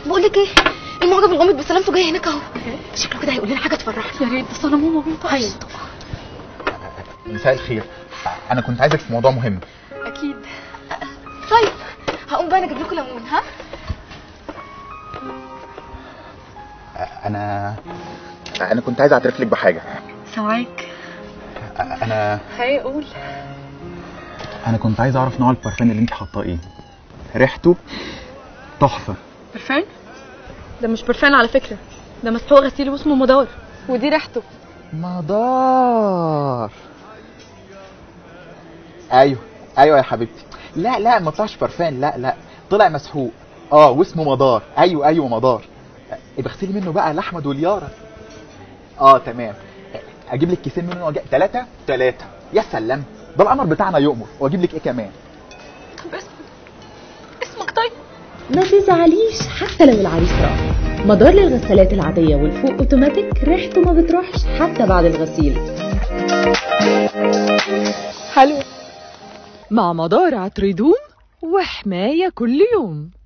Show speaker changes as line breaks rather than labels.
بقول لك ايه المعجب الغامض بسلامته جاي هناك اهو شكله كده هيقول لنا حاجه تفرحنا
يا ريت بس انا ماما بنطقش
هيا
مساء الخير انا كنت عايزك في موضوع مهم
اكيد
طيب هقوم بقى انا اجيب لكم ليمون ها
انا انا كنت عايز اعترف لك بحاجه
سواك
انا
هي قول
انا كنت عايز اعرف نوع البارفان اللي انت حاطاه ايه ريحته تحفه
برفان ده مش برفان على فكره ده مسحوق غسيل واسمه مدار ودي ريحته
مدار ايوه ايوه يا حبيبتي لا لا ما طلعش برفان لا لا طلع مسحوق اه واسمه مدار ايوه ايوه مدار يبقى اغسلي منه بقى لاحمد وليارا اه تمام اجيب لك كيسين منه وأجي... ثلاثه ثلاثه يا سلام ده القمر بتاعنا يؤمر واجيب لك ايه كمان
طب اسمك اسمك طيب
ما تزعليش حتى لو العريس راح مدار للغسالات العادية والفوق اوتوماتيك ريحته ما بتروحش حتى بعد الغسيل
حلو
مع مدار عطر هدوم وحماية كل يوم